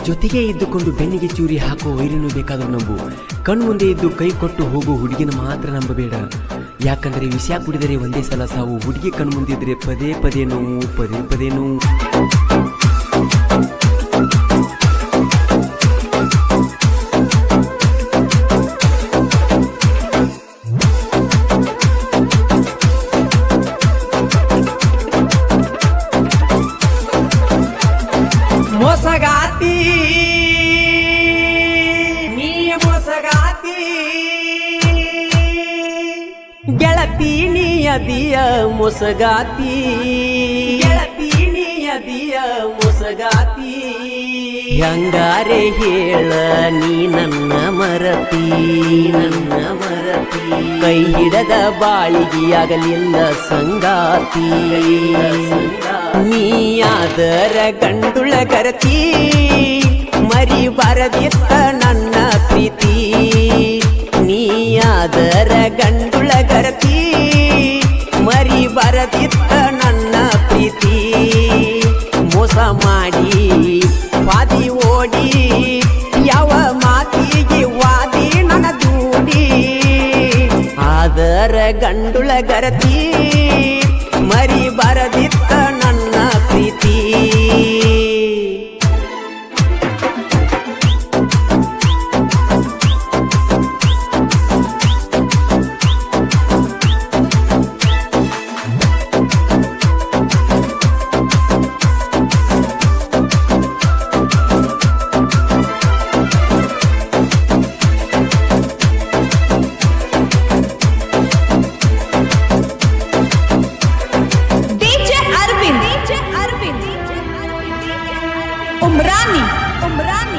ಜೊತೆಗೆ ಇದ್ದುಕೊಂಡು ಬೆನ್ನಿಗೆ ಚೂರಿ ಹಾಕುವ ವೈರಿನೂ ಬೇಕಾದರೂ ನಂಬು ಕಣ್ಮುಂದೆ ಇದ್ದು ಕೈ ಕೊಟ್ಟು ಹೋಗೋ ಹುಡುಗಿನ ಮಾತ್ರ ನಂಬಬೇಡ ಯಾಕಂದ್ರೆ ವಿಷ ಕುಡಿದರೆ ಒಂದೇ ಸಲ ಸಾವು ಹುಡುಗಿ ಕಣ್ಮುಂದಿದ್ರೆ ಪದೇ ಪದೇ ನೋವು ಪದೇ ಪದೇ ನೋವು ಮೋಸಗಾತಿ ನೀ ಮೋಸಗಾತಿ ಗೆಳತಿ ನೀಯದಿಯ ಮೋಸಗಾತಿ ಗೆಳತಿ ನೀಯದಿಯ ಮೋಸಗಾತಿ ಹೆಂಗಾರೆ ಹೇಳ ನೀ ನನ್ನ ಮರತಿ ನನ್ನ ಮರತಿ ಕೈ ಹಿಡದ ಬಾಳಿಗೆಯಾಗಲಿಲ್ಲ ಸಂಗಾತಿ ನೀಯಾದರ ಗಂಡುಳ ಗರತಿ ಮರಿ ಬರದಿತ್ತ ನನ್ನ ಪ್ರೀತಿ ನೀಯಾದರ ಗಂಡುಳ ಗರತಿ ಮರಿ ಬರದಿತ್ತ ನನ್ನ ಪ್ರೀತಿ ಮೋಸ ಮಾಡಿ ವಾದಿ ಓಡಿ ಯಾವ ಮಾತಿಗೆ ವಾದಿ ನನ್ನ ದೂಡಿ ಆದರ ಗಂಡುಳ ಗರತಿ ಮರಿ ಬರದಿತ್ತ ನನ್ನ ಪ್ರೀತಿ DJ Arvind. DJ Arvind. Umrani. Umrani.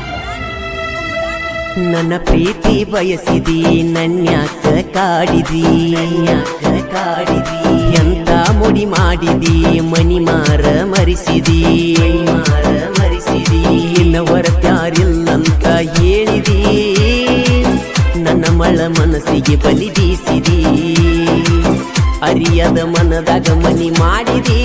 ನನ್ನ ಪ್ರೀತಿ ಬಯಸಿದಿ ನನ್ಯಾಕ ಕಾಡಿದಿ ನನ್ಯಾಕ ಕಾಡಿದಿ ಎಂತ ಮುಡಿ ಮಾಡಿದಿ ಮನಿ ಮಾರ ಮರಿಸಿದಿ ಮಾರ ಮರಿಸಿದಿ ಇನ್ನ ಹೊರತ್ಯಾರಿಲ್ಲಂತ ಹೇಳಿದಿ ನನ್ನ ಮಳ ಮನಸ್ಸಿಗೆ ಬಲಿ ಬೀಸಿದಿ ಅರಿಯದ ಮನದಾಗ ಮನಿ ಮಾಡಿದಿ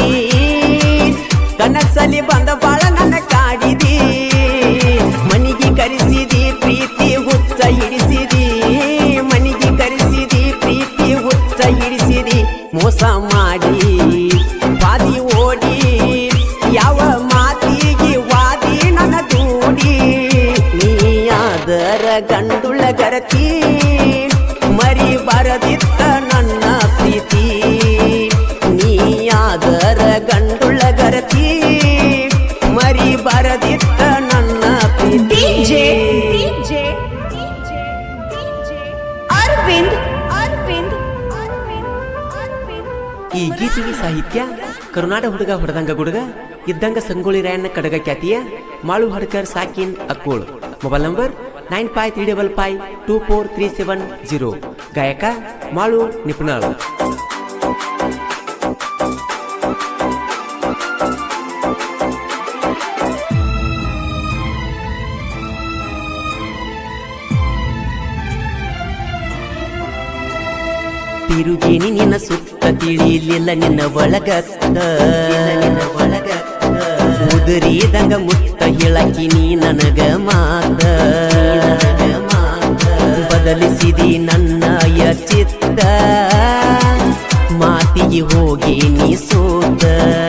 ಕನಸಲಿ ಬಂದ ಬಾಳ ನನ್ನ ಕಾಡಿದಿ ಮನಿಗೆ ಕರೆಸಿದಿ ಪ್ರೀತಿ ಹುಚ್ಚ ಹಿಡಿಸಿದಿ ಮನಿಗೆ ಕರೆಸಿದಿ ಪ್ರೀತಿ ಹುಚ್ಚ ಹಿಡಿಸಿದಿ ಮೋಸ ಮಾಡಿ ವಾದಿ ಓಡಿ ಯಾವ ಮಾತಿಗೆ ವಾದಿ ನನ್ನ ದೂಡಿ ನೀಯಾದರ ಗಂಡುಳ ಗರತಿ ಮರಿ ಬರದಿತ್ತ ನನ್ನ ಪ್ರೀತಿ ನೀಯಾದರ ಗಂಡುಳ ಗರತಿ ಮರಿ ಬರದಿತ್ತ ನನ್ನ ಪ್ರೀತಿ DJ. DJ. DJ. DJ. Arvind. Arvind. Arvind. Arvind. ಈ ಗೀತೆಗೆ ಸಾಹಿತ್ಯ ಕರುನಾಡ ಹುಡುಗ ಹೊಡೆದಂಗ ಗುಡುಗ ಇದ್ದಂಗ ಸಂಗೊಳ್ಳಿ ರಾಯಣ್ಣ ಕಡಗ ಖ್ಯಾತಿಯ ಮಾಳು ಹಡ್ಕರ್ ಸಾಕಿನ್ Akkol mobile number nine five three double five two four three seven zero ಗಾಯಕ ಮಾಳು ನಿಪುಣಾಳ್ ತಿರುಗೇನಿ ನಿನ್ನ ಸುತ್ತ ತಿಳಿಲಿಲ್ಲ ನಿನ್ನ ಒಳಗತ್ತ ನಿನ್ನ ಒಳಗತ್ತ ಉದುರಿದಂಗ ಮುತ್ತ ಹೇಳಕಿ ನೀ ನನಗ ಮಾತ ಬದಲಿಸಿದಿ ನನ್ನ ಚಿತ್ತ ಮಾತಿಗೆ ಹೋಗಿ ನೀ ಸೋತ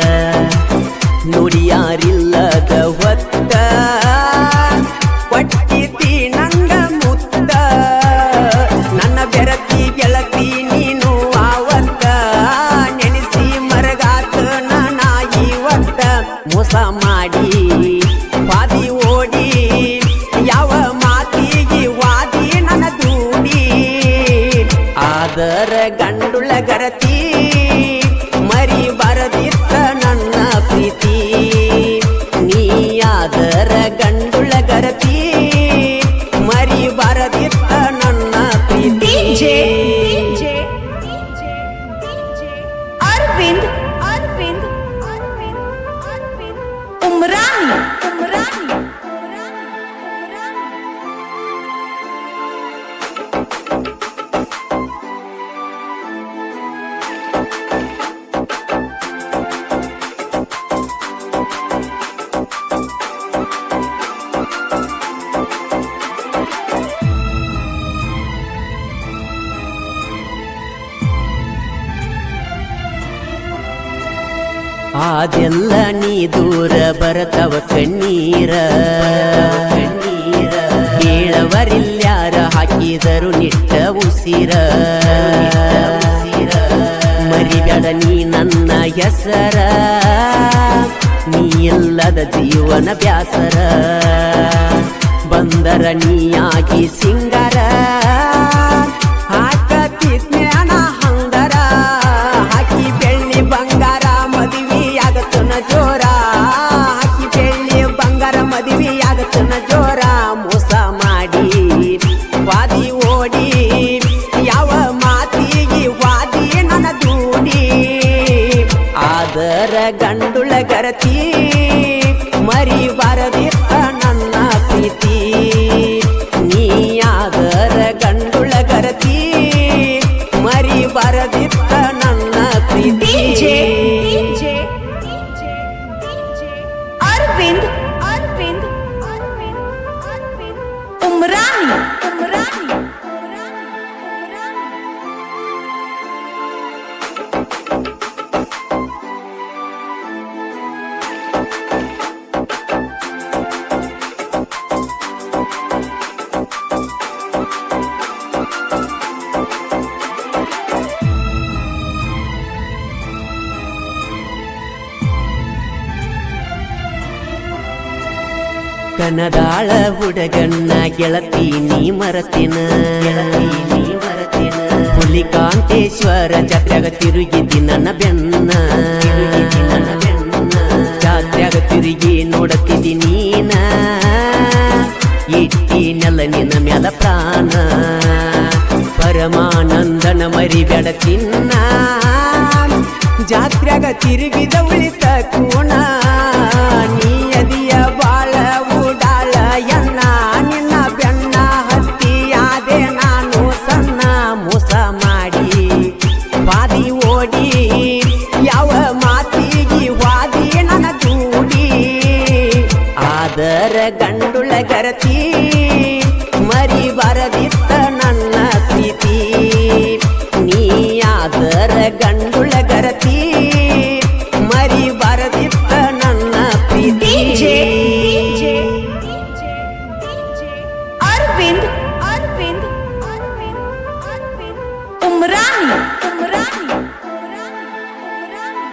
ನುಡಿಯಾರಿಲ್ಲದ ಹೊತ್ತ ಕೊಟ್ಟಿದ್ದಿ ನಂಗ ಮುತ್ತ ನನ್ನ ಬೆರತಿ ಗೆಳತಿ ನೀನು ಆವತ್ತ ನೆನೆಸಿ ಮರಗಾತ ನಾನ ಇವತ್ತ ಮೋಸ ಮಾಡಿ ವಾದಿ ಓಡಿ ಯಾವ ಮಾತಿಗೆ ವಾದಿ ನನ್ನ ದೂಡಿ ಆದರ ಗಂಡುಳ ಗರತಿ ಮರಿ ಬರದಿತ್ತ ನನ್ನ ಪ್ರೀತಿ ನೀಯಾದರ ಗಂಡುಳ ಗರತಿ ಮರಿ ಬರದಿತ್ತ ನನ್ನ ಪ್ರೀತಿ DJ. DJ. DJ. DJ. Arvind. Arvind. Arvind. Arvind. Umrani. Umrani. Umrani. Umrani. ಹಾದೆಲ್ಲ ನೀ ದೂರ ಬರತವ ಕಣ್ಣೀರ ಕಣ್ಣೀರ ಕೇಳವರಿಲ್ಯಾರ ಹಾಕಿದರು ನಿಟ್ಟ ಉಸಿರ ಮರಿಬೇಡ ನೀ ನನ್ನ ಹೆಸರ ನೀ ಇಲ್ಲದ ಜೀವನ ಬ್ಯಾಸರ ಬಂದರ ನೀಯಾಗಿ ಸಿಂಗರ ಹಾಕತಿಜ್ಞಾನ ಹಂಗರ ಹಾಕಿ ಬೆಳ್ಳಿ ಬಂಗಾರ ಮದುವೆ ಆಗತ್ತನ ಜೋರ ಹಾಕಿ ಬೆಳ್ಳಿ ಬಂಗಾರ ಮದುವೆ ಆಗತ್ತನ ಜೋರ ಮೋಸ ಮಾಡಿ ವಾದಿ ಓಡಿ ಯಾವ ಮಾತಿಗೆ ವಾದಿ ನನ್ನ ದೂಡಿ ಆದರ ಗಂಡುಳ ಗರತಿ ಮರಿ ಬರದಿತ್ತ ನನ್ನ ಪ್ರೀತಿ ನೀ ಆದರ ಗಂಡುಳ ಗರತಿ ಮರಿ ಬರದಿತ್ತ ನನ್ನ ಪ್ರೀತಿ DJ, DJ, DJ, DJ. Arvind, Arvind, Arvind, Arvind. Umrani, Umrani, Umrani, Umrani. ಕನದಾಳ ಹುಡಗನ್ನ ಗೆಳತಿ ನೀ ಮರತಿನ ಗೆಳತಿ ನೀ ಮರತಿನ ಹುಲಿಕಾಂತೇಶ್ವರ ಜಾತ್ರೆಗ ತಿರುಗಿದಿ ನನ್ನ ಬೆನ್ನ ತಿರುಗಿದಿ ನನ್ನ ಬೆನ್ನ ಜಾತ್ರೆಗ ತಿರುಗಿ ನೋಡತಿದಿ ನೀನ ಇಟ್ಟಿ ನೆಲ ನಿನ್ನ ಮ್ಯಾಲ ಪ್ರಾಣ ಪರಮಾನಂದನ ಮರಿಬೇಡ ಚಿನ್ನ ಜಾತ್ರೆಗ ತಿರುಗಿದ ಉಳಿತ ಕೂಣ ನೀ ಅದಿಯ ಬಾಳ ಉಡಾಳ ಎನ್ನ ನಿನ್ನ ಬೆನ್ನ ಹತ್ತಿಯಾದೆ ನಾನು ಸಣ್ಣ ಮೋಸ ಮಾಡಿ ಬಾದಿ ಓಡಿ ಯಾವ ಮಾತಿಗೆ ವಾದಿ ನನ್ನ ದೂಡಿ ಆದರ ಗಂಡುಳ ಗರತಿ ಮರಿ ಬರದಿತ್ತ ನನ್ನ ಪ್ರೀತಿ ನೀ ಆದರ ಗಂಡುಳ ಗರತಿ ಮರಿ ಬರದಿತ್ತ ನನ್ನ ಪ್ರೀತಿ DJ, DJ, DJ, DJ. Arvind, Arvind, Arvind, Arvind. Umrani, Umrani, Umrani, Umrani.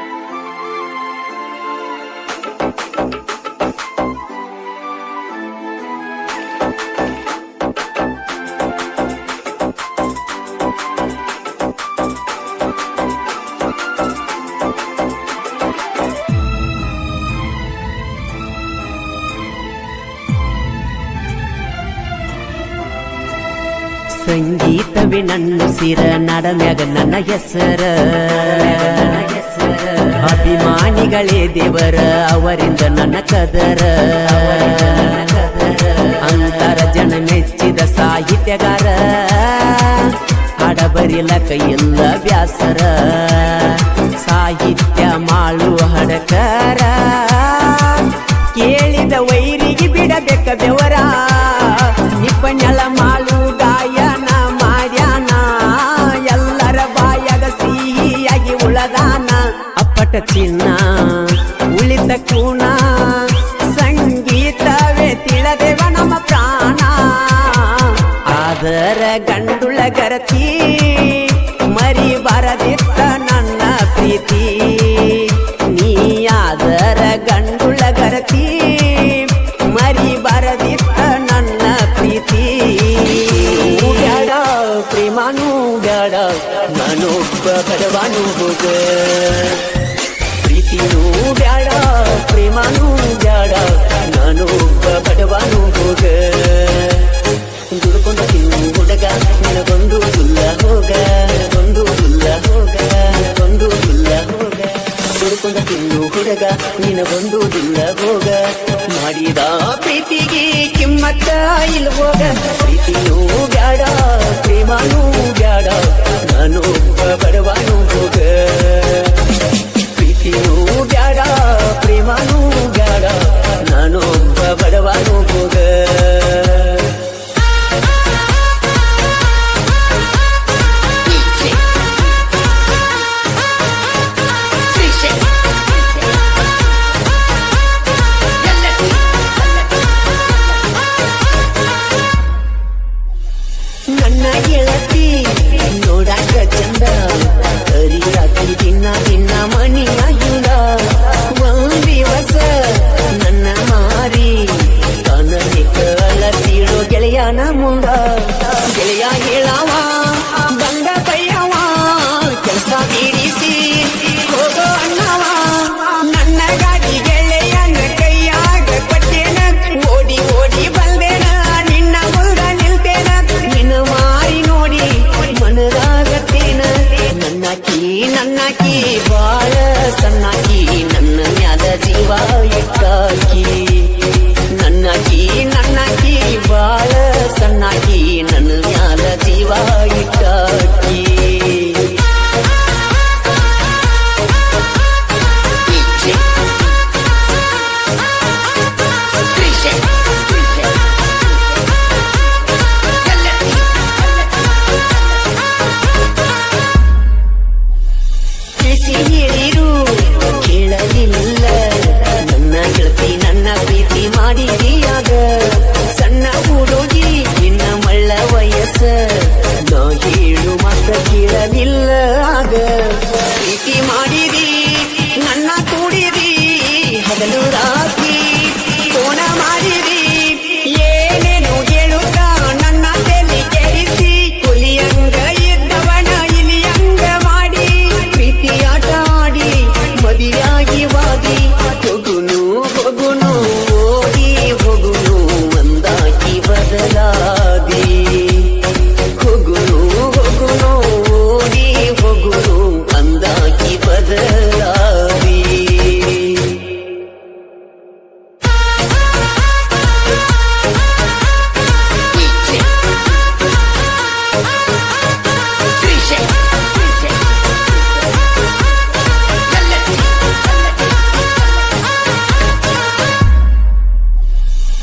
ಸಂಗೀತವೇ ನನ್ನ ಸಿರ ನಡಮ್ಯಾಗ ನನ್ನ ಹೆಸರ ಅಭಿಮಾನಿಗಳೇ ದೇವರ ಅವರಿಂದ ನನ್ನ ಕದರ ಅಂತರ ಜನ ಮೆಚ್ಚಿದ ಸಾಹಿತ್ಯಗಾರ ಹಾಡ ಬರಿಲಕ ಎಲ್ಲ ಬ್ಯಾಸರ ಸಾಹಿತ್ಯ ಮಾಳು ಹಡಕರ ಕೇಳಿದ ವೈರಿಗೆ ಬಿಡಬೇಕ ಬೆವರ ನಿಪ್ಪನೆಳ ಮಾಳು ಗಾಯನ ಮಾಡ್ಯಾನ ಎಲ್ಲರ ಬಾಯಾಗ ಸಿಹಿಯಾಗಿ ಉಳದಾನ ಅಪ್ಪಟ ಚಿನ್ನ ಉಳಿದ ಕೂಣ ಸಂಗೀತವೇ ತಿಳದೇವ ನಮ್ಮ ಪ್ರಾಣ ಆದರ ಗಂಡುಳ ಗರತಿ ಮರಿ ಬರದಿತ್ತ ನನ್ನ ಪ್ರೀತಿ ನೀ ಆದರ ಗಂಡುಳ ಗರತಿ ಮರಿ ಬರದಿತ್ತ ನನ್ನ ಪ್ರೀತಿ ಬ್ಯಾಡ ಪ್ರೇಮಾನು ಬ್ಯಾಡ ನಾನೊಬ್ಬ ಬಡವಾನು ಹೋಗ ಪ್ರೀತಿನೂ ಬ್ಯಾಡ ಪ್ರೇಮಾನು ಬ್ಯಾಡ ನಾನೊಬ್ಬ ಬಡವಾನು ಹೋಗ ದುಡ್ಕೊಂಡು ತಿನ್ನು ಹುಡುಗ ನಿನಗೊಂದು ದುಲ್ಲ ಹೋಗ ಒಂದು ದುಲ್ಲ ಹೋಗ ಒಂದು ದುಲ್ಲ ಹೋಗ ದುಡ್ಕೊಂಡ ತಿನ್ನು ಹುಡುಗ ನಿನಗೊಂದು ದುಲ್ಲ ಹೋಗ ಮಾಡಿದ ಪ್ರೀತಿಗೆ ಕಿಮ್ಮತ್ತ ಇಲ್ ಹೋಗ ಪ್ರೀತಿನೂ ಬ್ಯಾಡ ಪ್ರೇಮಾನೂ ಬ್ಯಾಡ ನಾನು ಒಬ್ಬ ಬಡವಾನು ಹೋಗ ಪ್ರೀತಿನೂ ಬ್ಯಾಡ ಪ್ರೇಮಾನೂ ಬ್ಯಾಡ ನಾನು ಒಬ್ಬ ಬಡವಾನು ಹೋಗ DJ. DJ.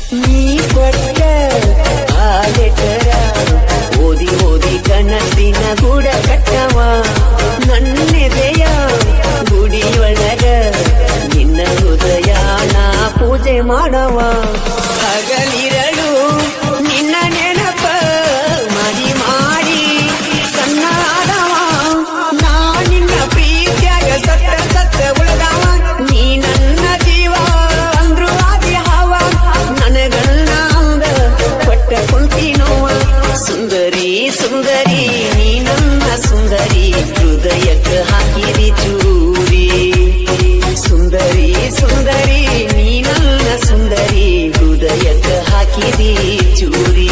ನೀ ಕೊಟ್ಟ ಆ ಲೆಟರ ಓದಿ ಓದಿ ಕನಸಿನ ಗೂಡ ಕಟ್ಟವ ನನ್ನೆದೆಯ ಗುಡಿಯೊಳಗ ನಿನ್ನ ಹೃದಯ ನಾ ಪೂಜೆ ಮಾಡವ ಹಗಲಿರಳು ನಿನ್ನ ನೆನಪ ಮಾಡಿ ಮಾಡಿ ಸಣ್ಣ ಆದವ ನಾ ನಿನ್ನ ಪ್ರೀತಿಯಾಗ ಸತ್ತ ಸತ್ತ ಉಳಿದವ ನೀ ನನ್ನ ಜೀವ ಅಂದ್ರು ಆದಿ ಹಾವ ನನಗಣ್ಣ ಅಂದ ಪಟ್ಟ ಕುಂತಿನೋವ ಸುಂದರಿ ಸುಂದರಿ ನೀ ನನ್ನ ಸುಂದರಿ ಹೃದಯಕ್ಕೆ ಹಾಕಿರಿ ಚೂರಿ ಸುಂದರಿ ಸುಂದರಿ ನೀ ನನ್ನ ಸುಂದರಿ ಹೃದಯಕ್ಕೆ ಹಾಕಿರಿ ಚೂರಿ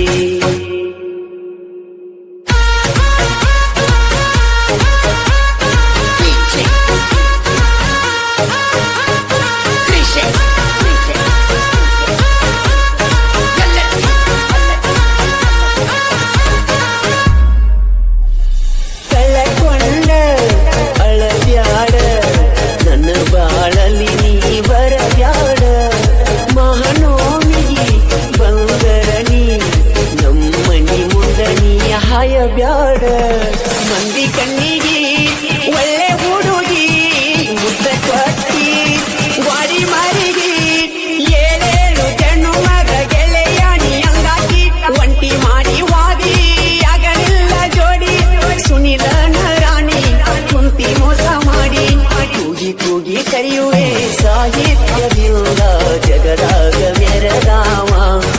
ಕಳಕೊಂಡ ಅಳಬ್ಯಾಡ ನನ್ನ ಬಾಳಲಿ ನೀ ಬರಬ್ಯಾಡ ಮಹನೋಮಿಗಿ ಬಂದರ ನೀ ನಮ್ಮನಿ ಮುಂದ ನೀ ಹಾಯಬ್ಯಾಡ ಮಂದಿ ಕಣ್ಣಿಗಿ ಒಳ್ಳೆ ಹುಡುಗಿ ಮುದ್ದ ಕೊಟ್ಟಿ ವಾಡಿ ಮಾರಿಗಿ ಏಳೇಳು ಜಣ್ಣು ಮಗ ಗೆಳೆಯ ನೀ ಹಂಗಾಗಿ ಒಂಟಿ ಮಾಡಿ ವಾದಿ ಆಗಲಿಲ್ಲ ಜೋಡಿ ಸುನಿಲನ ರಾಣಿ ಕುಂತಿ ಮೋಸ ಮಾಡಿ ಕೂಗಿ ಕೂಗಿ ಕರೆಯುವೆ ಸಾಹಿತ್ಯವಿಲ್ಲ ಜಗದಾಗ ಮೆರದಾವ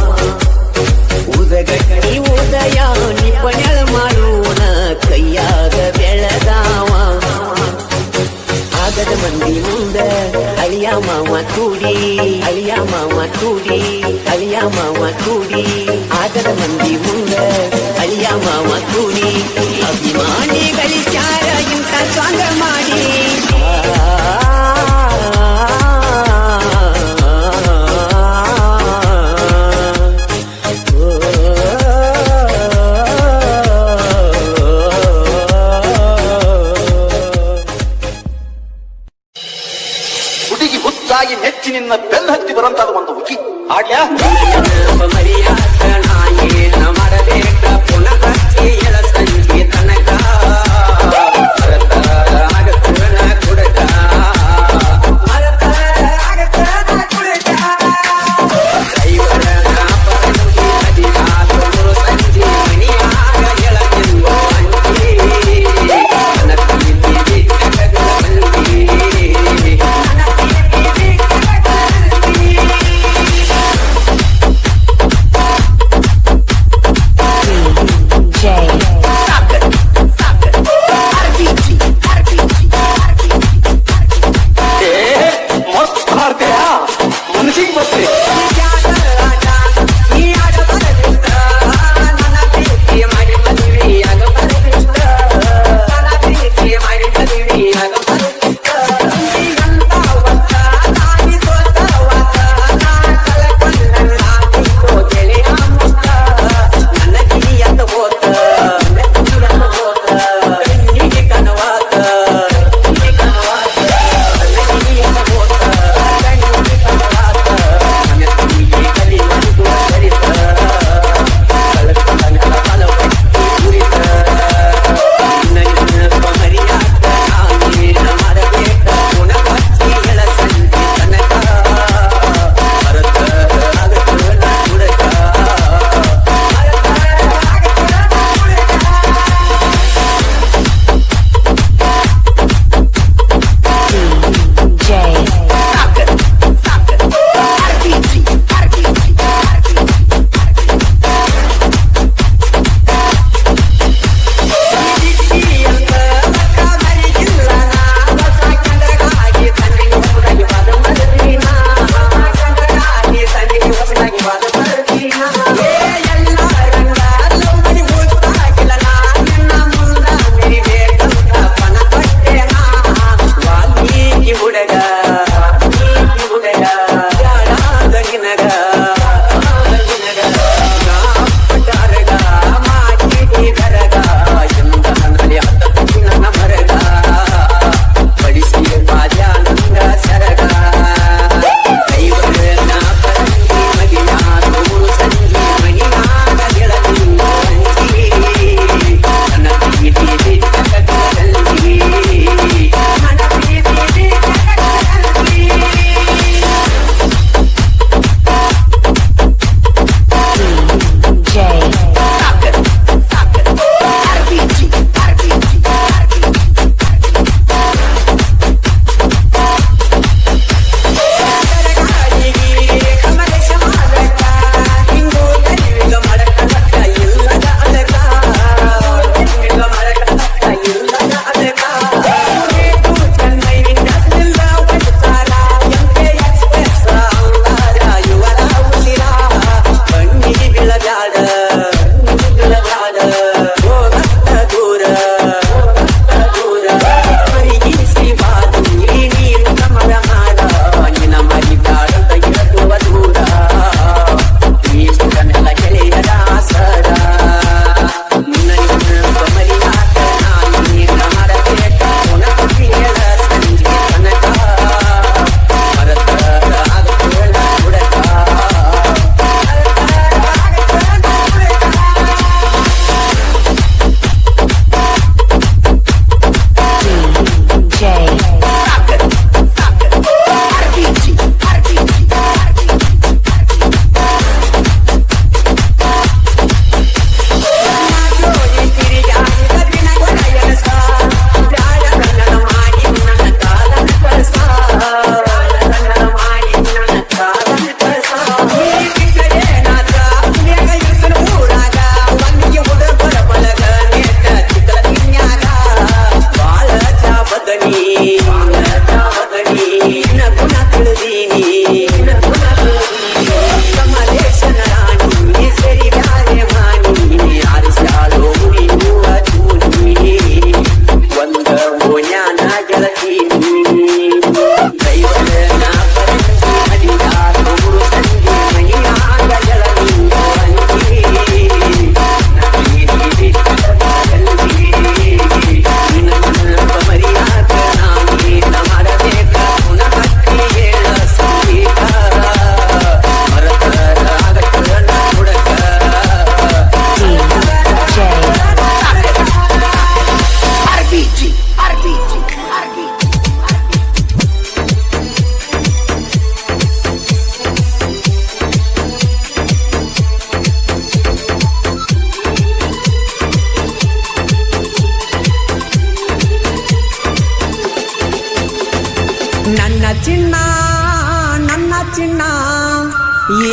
ಉದಗಟ್ಟಿ ಉದಯ ನಿಪಣಳ ಮಾಡೋಣ ಕೈಯಾಗ ಬೆಳೆದಾವ ಆಗದ ಮಂದಿ ಮುಂದ ಅಳಿಯ ಮಾವ ಕೂಡಿ ಅಳಿಯ ಮಾವ ಕೂಡಿ ಅಳಿಯ ಮಾವ ಕೂಡಿ ಆಗದ ಮಂದಿ ಮುಂದ ಅಳಿಯ ಮಾವ ಕೂಡಿ ಅಭಿಮಾನಿಗಳಿಚಾರ ಇಂಥ ಸ್ವಂಗ ಮಾಡಿ ಹುಡುಗಿ ಹುಚ್ಚಾಗಿ ನೆಚ್ಚಿ ನಿನ್ನ ಬೆನ್ನು ಹತ್ತಿ ಬರಂತಾದ ಒಂದು ಹುಕ್ಕಿ ಆಡ್ಯಾ ಮಾಡಬೇಕ ಪುನಃ ಏಳ ಸಂಜೆ ತನಕ ಕುಡಕ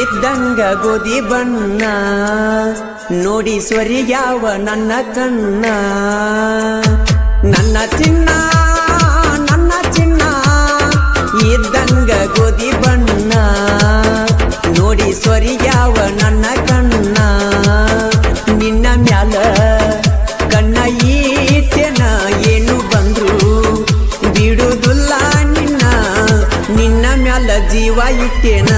ಇದ್ದಂಗ ಗೋಧಿ ಬಣ್ಣ ನೋಡಿ ಸ್ವರಿಗ್ಯಾವ ನನ್ನ ಕಣ್ಣ ನನ್ನ ಚಿನ್ನ ನನ್ನ ಚಿನ್ನ ಇದ್ದಂಗ ಗೋಧಿ ಬಣ್ಣ ನೋಡಿ ಸ್ವರಿಗ್ಯಾವ ನನ್ನ ಕಣ್ಣ ನಿನ್ನ ಮ್ಯಾಲ ಕಣ್ಣ ಈಟೆನ ಏನು ಬಂದ್ರು ಬಿಡುದಿಲ್ಲ ನಿನ್ನ ನಿನ್ನ ಮ್ಯಾಲ ಜೀವ ಇಟ್ಟೇನ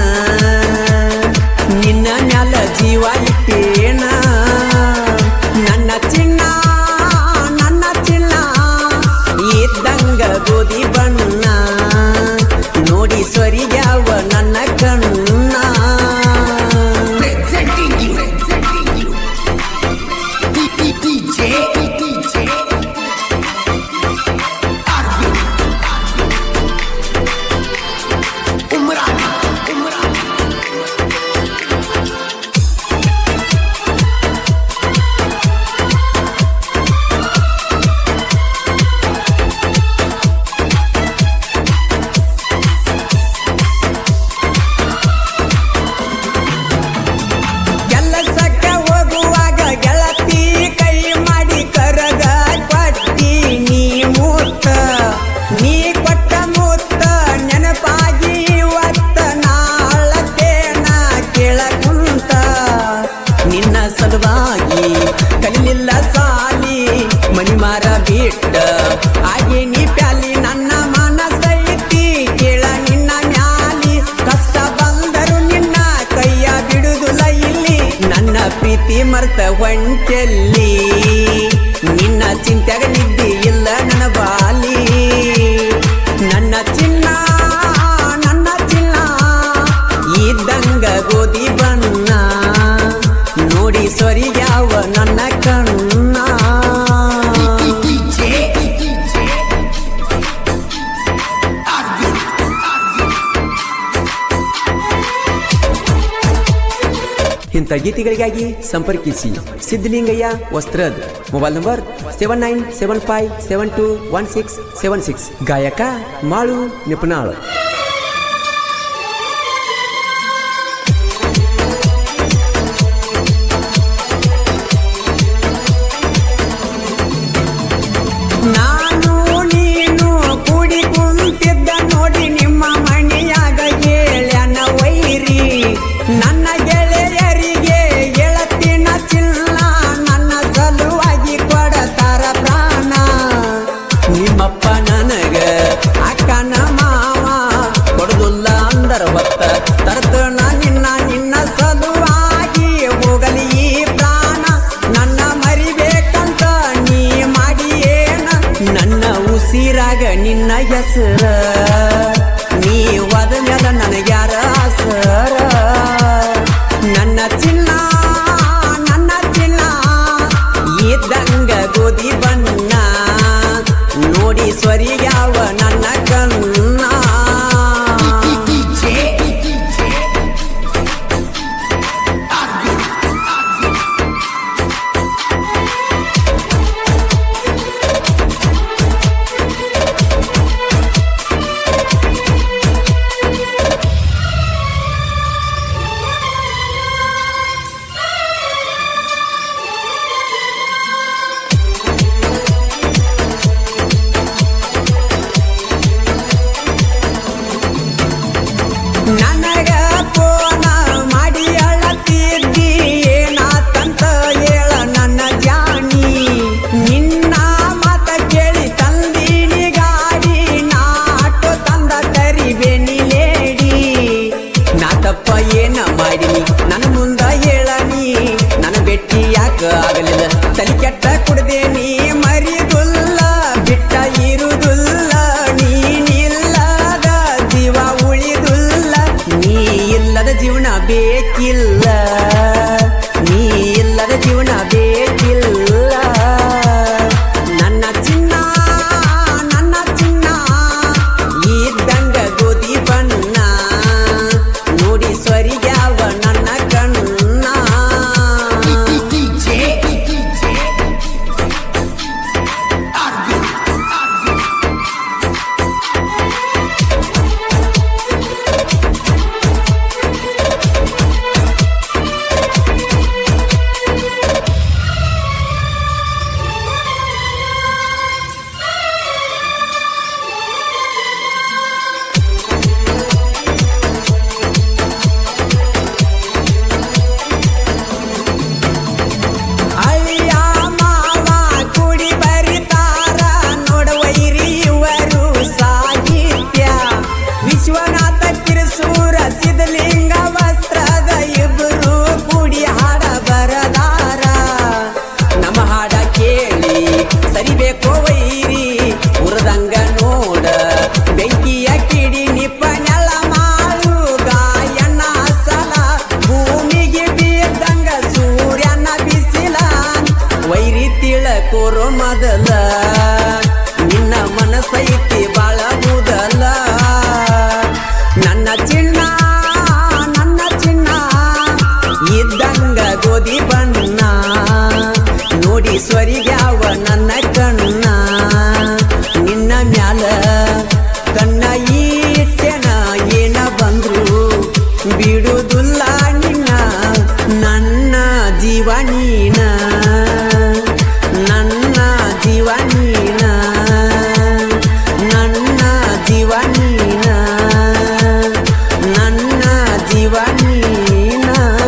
ನಿನ್ನ ಮ್ಯಾಲ ಜೀವ ಇಟ್ಟೇನ ನನ್ನ ಚಿನ್ನ ನನ್ನ ಚಿನ್ನ ಇದ್ದಂಗ ಗೋಧಿ ಬಣ್ಣ ನೋಡಿ ಸ್ವರಿಗ್ಯಾವ ನನ್ನ ಕಣ್ಣ Presenting you, presenting you. DJ, DJ. Arvin, Arvin. Umrani, Umrani. ಕೆಲಸಕ್ಕೆ ಹೋಗುವಾಗ ಗೆಳತಿ ಕೈ ಮಾಡಿ ಕರಗ ಕೊಟ್ಟಿ ನೀ ಮೂತ್ತ ನೀ ಕೊಟ್ಟ ಮೂತ್ತ ನೆನಪಾಗಿ ಒತ್ತ ನಾಳತೇನ ಕೇಳಕುಂತ ನಿನ್ನ ಸಲುವಾಗಿ ಕಲಿಲಿಲ್ಲ ಸಾಲಿ ಮಣಿಮಾರ ಬಿಟ್ಟ ಹಾಗೆ ನೀ ಪ್ಯಾಲಿ ನನ್ನ ಮನಸೈತಿ ಕೇಳ ನಿನ್ನ ಮ್ಯಾಲಿ ಕಷ್ಟ ಬಂದರು ನಿನ್ನ ಕೈಯ ಬಿಡುದಿಲ್ಲ ಇಲ್ಲಿ ನನ್ನ ಪ್ರೀತಿ ಮರ್ತ ಹೊಂಟೆಲ್ಲಿ ನಿನ್ನ ಚಿಂತೆಗ ನಿದ್ದೆ ಇಲ್ಲ ನನ್ನ ಬಾಲಿ ನನ್ನ ಚಿನ್ನ ನನ್ನ ಚಿನ್ನ ಇದ್ದಂಗ ಗೋಧಿ ಬಣ್ಣ ನೋಡಿ ಸೊರಿಗ್ಯಾವ ನನ್ನ ಕಣ್ಣ DJ, DJ. Arvin, Arvin. ಇಂಥ ಗೀತೆಗಳಿಗಾಗಿ ಸಂಪರ್ಕಿಸಿ Siddalingaiah Vastrad mobile number seven nine seven five seven two one six seven six ಗಾಯಕ ಮಾಳು ನಿಪುಣಾಳ್ ನಾನು ನೀನು ಕೂಡಿ ಕುಂತಿದ್ದ ನೋಡಿ ನಿಮ್ಮ ಮಣಿಯಾಗ ಹೇಳ್ಯಾನ ವೈರಿ ನನ್ನ ಗೆಳೆಯರಿಗೆ ಗೆಳತಿನ ಚಿಲ್ಲ ನನ್ನ ಸಲುವಾಗಿ ಕೊಡತಾರ ಪ್ರಾಣ ನಿಮ್ಮಪ್ಪ ನನಗ ಅಕ್ಕನ ಮಾವ ಕೊಡುದಿಲ್ಲ ಅಂದರ ಹೊತ್ತ ತರ್ತನ ನಿನ್ನ ನಿನ್ನ ಸಲುವಾಗಿ ಹೋಗಲಿ ಈ ಪ್ರಾಣ ನನ್ನ ಮರಿಬೇಕಂತ ನೀ ಮಾಡಿ ಏನ ನನ್ನ ಉಸಿರಾಗ ನಿನ್ನ ಹೆಸರ ನೀ ಹೋದ ಮೇಲೆ ನನಗ್ಯಾರ ಆಸರ ನನ್ನ ಚಿನ್ನ ನನ್ನ ಚಿನ್ನ ಇದ್ದಂಗ ಗೋಧಿ ಬಣ್ಣ ನೋಡಿ ಸ್ವರಿಗ್ಯಾವ ನನ್ನ ಕಣ್ಣ DJ, DJ. Arvin, Arvin. ಗೋಧಿ ಬಣ್ಣ ನೋಡಿ ಸ್ವರಿಗ್ಯಾವ ನನ್ನ ಕಣ್ಣ ನಿನ್ನ ಮ್ಯಾಲ ಕಣ್ಣ ಈಟ್ಟೆನ ಏನ ಬಂದ್ರು ಬಿಡುವುದಿಲ್ಲ ನಿನ್ನ ನನ್ನ ಜೀವ ನೀನ ನನ್ನ ಜೀವ ನೀನ ನನ್ನ ಜೀವ ನೀನ ನನ್ನ ಜೀವ ನೀನ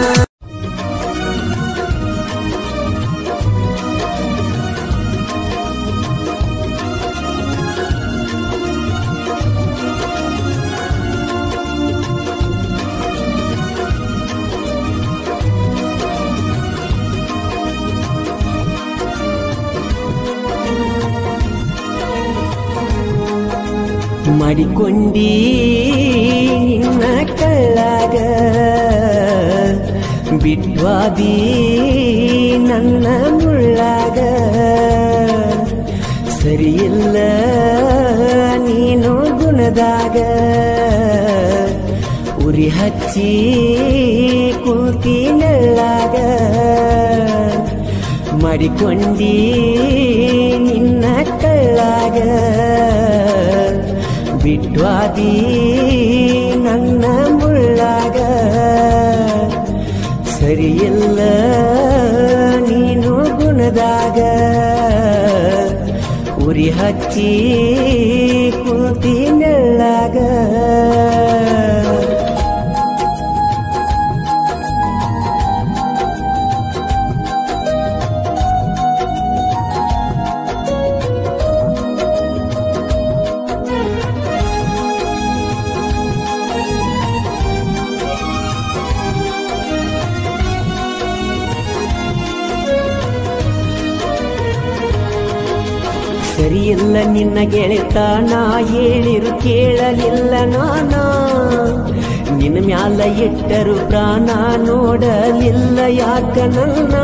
ಮಾಡಿಕೊಂಡಿ ನಿನ್ನ ಕಳ್ಳಾಗ ಬಿಟ್ವಾದಿ ನನ್ನ ಮುಳ್ಳಾಗ ಸರಿಯಿಲ್ಲ ನೀನು ಗುಣದಾಗ ಉರಿ ಹಚ್ಚಿ ಕೂತಿ ನೆಳ್ಳಾಗ ಮಾಡಿಕೊಂಡಿ ನಿನ್ನ ಕಳ್ಳಾಗ ಬಿಟ್ವಾದಿ ನನ್ನ ಮುಳ್ಳಾಗ ಸರಿಯಿಲ್ಲ ನೀನು ಗುಣದಾಗ ಉರಿ ಹಚ್ಚಿ ಕೂತಿ ನೆಳ್ಳಾಗ ಸರಿಯಿಲ್ಲ ನಿನ್ನ ಗೆಳೆತನ ಹೇಳಿರು ಕೇಳಲಿಲ್ಲ ನಾನ ನಿನ್ನ ಮ್ಯಾಲ ಇಟ್ಟರು ಪ್ರಾಣ ನೋಡಲಿಲ್ಲ ಯಾಕ ನನ್ನ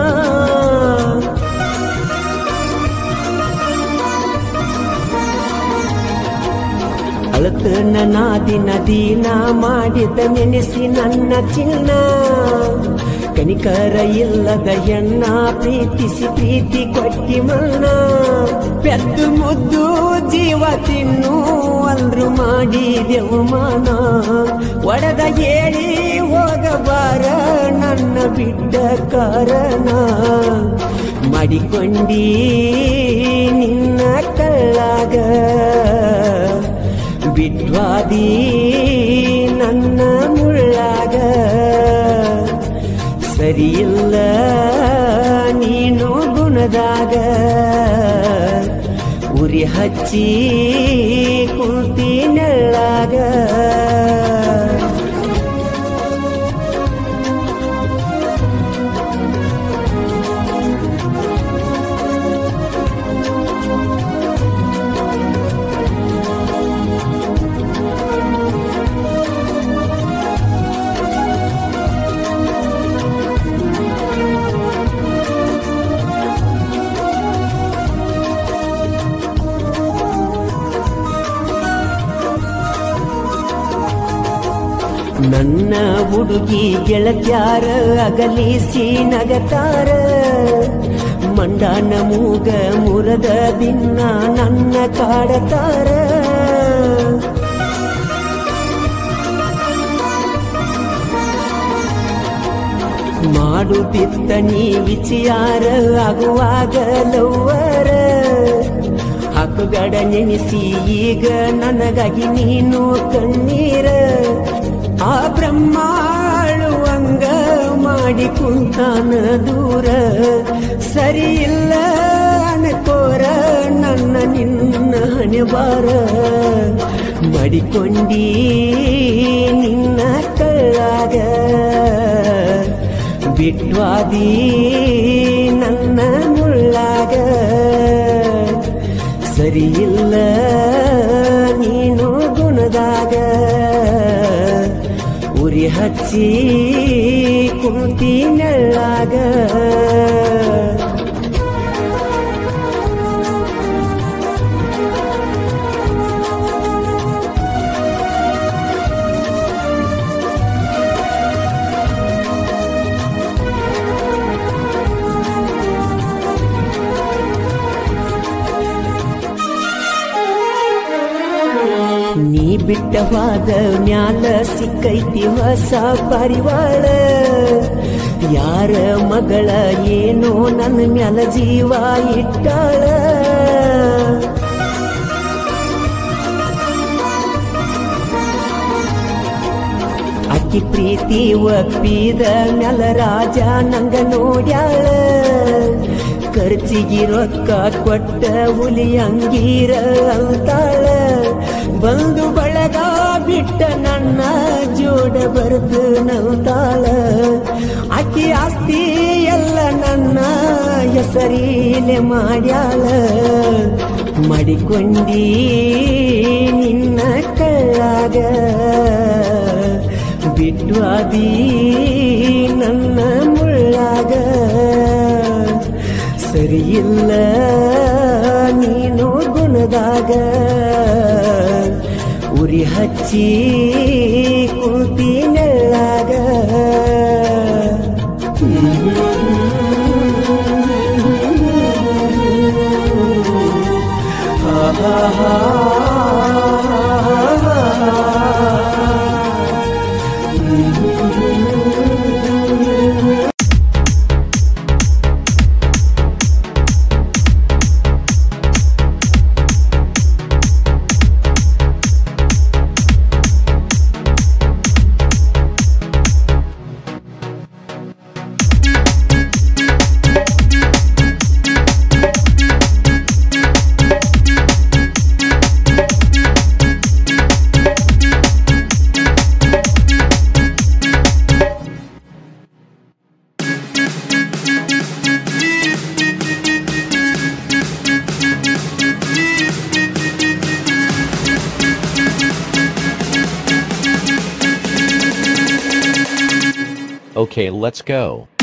ಅಳತನ ನಾದಿನ ದೀನ ಮಾಡಿದ ನೆನೆಸಿ ನನ್ನ ಚಿನ್ನ ಕನಿಕರ ಇಲ್ಲದ ಹೆಣ್ಣ ಪ್ರೀತಿಸಿ ಪ್ರೀತಿ ಕೊಟ್ಟಿ ಮನ್ನ ಪೆದ್ದು ಮುದ್ದು ಜೀವ ತಿನ್ನು ಅಂದ್ರು ಮಾಡಿದೆವು ಮಾನ ಒಡೆದ ಹೇಳಿ ಹೋಗಬಾರ ನನ್ನ ಬಿಟ್ಟ ಕಾರಣ ಮಾಡಿಕೊಂಡಿ ನಿನ್ನ ಕಳ್ಳಾಗ ಬಿಟ್ವಾದಿ ನನ್ನ ಮುಳ್ಳಾಗ ಸರಿಯಿಲ್ಲ ನೀನು ಗುಣದಾಗ ಉರಿ ಹಚ್ಚಿ ಕುಂತಿ ನೆಳ್ಳಾಗ ನನ್ನ ಹುಡುಗಿ ಗೆಳತ್ಯಾರ ಅಗಲಿಸಿ ನಗತಾರ ಮಂಡಾನ ಮೂಗ ಮುರದ ದಿನ ನನ್ನ ಕಾಡತಾರ ಮಾಡುತ್ತಿತ್ತ ನೀ ವಿಚಾರ ಆಗುವಾಗ ಲವ್ವರ ಹಾಕುಗಡ ನೆನೆಸಿ ಈಗ ನನಗಾಗಿ ನೀನು ಕಣ್ಣೀರ ಆ ಬ್ರಹ್ಮಾಳುವಂಗ ಮಾಡಿ ಕುಂತಾನ ದೂರ ಸರಿ ಇಲ್ಲ ಅನ್ಕೋರ ನನ್ನ ನಿನ್ನ ಹಣೆಬಾರ ಮಡಿಕೊಂಡಿ ನಿನ್ನ ಕಳ್ಳಾಗ ಬಿಟ್ವಾದಿ ನನ್ನ ಮುಳ್ಳಾಗ ಸರಿಯಿಲ್ಲ ನೀನು ಗುಣದಾಗ ಉರಿ ಹಚ್ಚಿ ಕುಂತಿ ನೆಳ್ಳಾಗ ಬಿಟ್ಟವಾದ ಮ್ಯಾಲ ಸಿಕ್ಕೈತಿ ಹೊಸ ಪರಿವಾಳ ಯಾರ ಮಗಳ ಏನೋ ನನ್ನ ಮ್ಯಾಲ ಜೀವ ಇಟ್ಟಾಳ ಅಕ್ಕಿ ಪ್ರೀತಿ ಒಪ್ಪಿದ ಮ್ಯಾಲ ರಾಜ ನಂಗ ನೋಡ್ಯಾಳ ಖರ್ಚಿಗೆ ರೊಕ್ಕ ಕೊಟ್ಟ ಹುಲಿ ಅಂಗೀರ ಅಂತಾಳ ಬಂದು ಬಳಗ ಬಿಟ್ಟ ನನ್ನ ಜೋಡ ಬರ್ದು ನಲ್ತಾಳ ಅಕ್ಕಿ ಆಸ್ತಿ ಎಲ್ಲ ನನ್ನ ಹೆಸರೀಲೆ ಮಾಡ್ಯಾಳ ಮಡಿಕೊಂಡಿ ನಿನ್ನ ಕಳ್ಳಾಗ ಬಿಟ್ಟು ಅದಿ ನನ್ನ ಮುಳ್ಳಾಗ ಸರಿಯಿಲ್ಲ ನೀನು ಗುಣದಾಗ ಉರಿ ಹಚ್ಚಿ ಕುಂತಿ ನೆಳ್ಳಾಗ Okay, let's go.